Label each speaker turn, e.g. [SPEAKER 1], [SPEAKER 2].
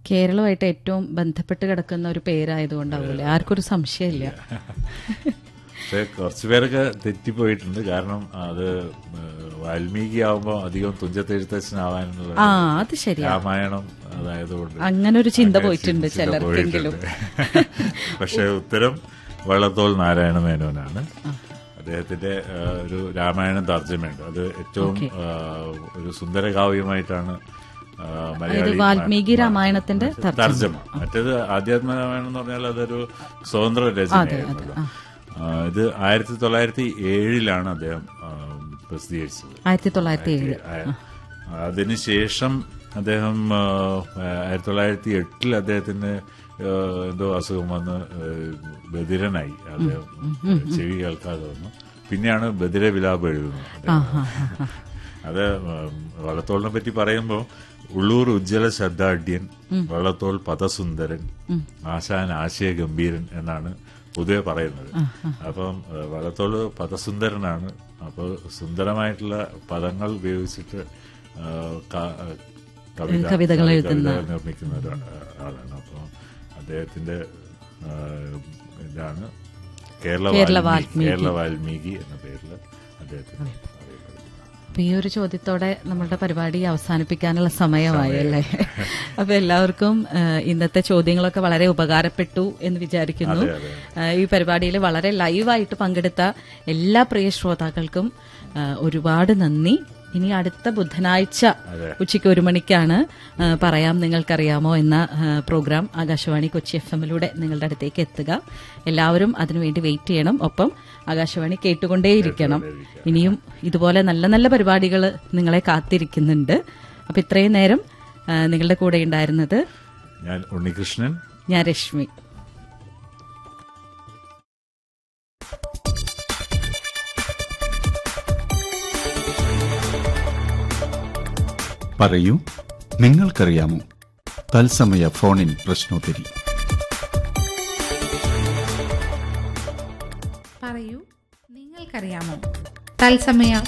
[SPEAKER 1] കേരളമായിട്ട് ഏറ്റവും ബന്ധപ്പെട്ട് കിടക്കുന്ന ഒരു പേരായതുകൊണ്ടാവൂലേ ആർക്കൊരു സംശയമില്ല
[SPEAKER 2] പക്ഷെ കുറച്ചു പേരൊക്കെ തെറ്റിപ്പോയിട്ടുണ്ട് കാരണം അത് ഏഹ്, വാൽമീകി ആവുമ്പോൾ അധികം തുഞ്ചത്തെഴുത്തച്ഛനാവാനുള്ള
[SPEAKER 1] ആ അത് ശരിയാ
[SPEAKER 2] രാമായണം അതായതുകൊണ്ട്
[SPEAKER 1] അങ്ങനെ ഒരു ചിന്ത
[SPEAKER 2] അങ്ങനെ
[SPEAKER 1] പോയിട്ടുണ്ട്
[SPEAKER 2] ചിന്ത
[SPEAKER 1] ചിലർക്കെങ്കിലും
[SPEAKER 2] പോയിട്ടുണ്ട്. പക്ഷെ ഉത്തരം വള്ളത്തോൾ നാരായണ മേനോനാണ് അദ്ദേഹത്തിന്റെ ആ, ഒരു രാമായണം തർജ്ജമയുണ്ട് അത് ഏറ്റവും ആ, ഒരു സുന്ദര കാവ്യമായിട്ടാണ് ആ, മലയാളി
[SPEAKER 1] വാൽമീകി രാമായണത്തിന്റെ തർജ്ജമ.
[SPEAKER 2] തർജ്ജമ മറ്റേത് ആധ്യാത്മ രാമായണം എന്ന് പറഞ്ഞാൽ അതൊരു സ്വതന്ത്ര രചനയായിരുന്നല്ലോ ആ, ഇത് ആയിരത്തി തൊള്ളായിരത്തി ഏഴിലാണ് അദ്ദേഹം ആ, പ്രസിദ്ധീകരിച്ചത്
[SPEAKER 1] ആയിരത്തി തൊള്ളായിരത്തി ഏഴ്
[SPEAKER 2] ആ, അതിനുശേഷം അദ്ദേഹം ആ, ആയിരത്തി തൊള്ളായിരത്തി എട്ടിൽ അദ്ദേഹത്തിന് ആ, എന്തോ അസുഖം വന്ന് ആ, ബധിരനായി അദ്ദേഹം ചെവി കേൾക്കാതെ വന്നു പിന്നെയാണ് ബധിര വിലാപം എഴുതുന്നത് അദ്ദേഹം. അത് ഉം, വള്ളത്തോളിനെ പറ്റി പറയുമ്പോൾ ഉള്ളൂർ ഉജ്ജ്വല ശ്രദ്ധാഢ്യൻ വള്ളത്തോൾ പദസുന്ദരൻ ആശാൻ ആശയ ഗംഭീരൻ എന്നാണ് പൊതുവെ പറയുന്നത് അപ്പം ഏഹ്, വള്ളത്തോൾ പദസുന്ദരനാണ് അപ്പോൾ സുന്ദരമായിട്ടുള്ള പദങ്ങൾ ഉപയോഗിച്ചിട്ട് ഏഹ്, ക- ഏഹ്, കവിത
[SPEAKER 1] കവിതകൾ എഴുതുന്ന.
[SPEAKER 2] കവിതകൾ നിർമ്മിക്കുന്ന ഒരു ആളാണ് അപ്പോൾ അദ്ദേഹത്തിന്റെ ഏഹ്, ഇതാണ് കേരള
[SPEAKER 1] കേരള
[SPEAKER 2] വാൽമീകി കേരള വാൽമീകി എന്ന പേരിൽ അദ്ദേഹത്തിന് അറിയപ്പെടുന്നത്
[SPEAKER 1] അപ്പൊ ഈ ഒരു ചോദ്യത്തോടെ നമ്മളുടെ പരിപാടി അവസാനിപ്പിക്കാനുള്ള സമയമായി അല്ലേ അപ്പൊ എല്ലാവർക്കും ആ, ഇന്നത്തെ ചോദ്യങ്ങളൊക്കെ വളരെ ഉപകാരപ്പെട്ടു എന്ന് വിചാരിക്കുന്നു
[SPEAKER 2] അതെ, അതെ.
[SPEAKER 1] ആ, ഈ പരിപാടിയിൽ വളരെ ലൈവായിട്ട് പങ്കെടുത്ത എല്ലാ പ്രിയ ശ്രോതാക്കൾക്കും ആ, ഒരുപാട് നന്ദി ഇനി അടുത്ത ബുധനാഴ്ച
[SPEAKER 2] അതെ.
[SPEAKER 1] ഉച്ചയ്ക്ക് ഒരു മണിക്കാണ് ആ, പറയാം നിങ്ങൾക്കറിയാമോ എന്ന ആ, പ്രോഗ്രാം ആകാശവാണി കൊച്ചി എഫ് എമ്മിലൂടെ നിങ്ങളുടെ അടുത്തേക്ക് എത്തുക എല്ലാവരും അതിനുവേണ്ടി വെയിറ്റ് ചെയ്യണം ഒപ്പം ആകാശവാണി കേട്ടുകൊണ്ടേയിരിക്കണം ഇനിയും ഇതുപോലെ നല്ല നല്ല പരിപാടികൾ നിങ്ങളെ കാത്തിരിക്കുന്നുണ്ട് അപ്പൊ ഇത്രയും നേരം ആ, നിങ്ങളുടെ കൂടെ ഉണ്ടായിരുന്നത്
[SPEAKER 2] ഞാൻ ഉണ്ണികൃഷ്ണൻ
[SPEAKER 1] ഞാൻ രശ്മി
[SPEAKER 3] പറയൂ നിങ്ങൾക്കറിയാമോ തത്സമയ ഫോണിൻ പ്രശ്നോത്തരി
[SPEAKER 4] പറയൂ നിങ്ങൾക്കറിയാമോ തത്സമയ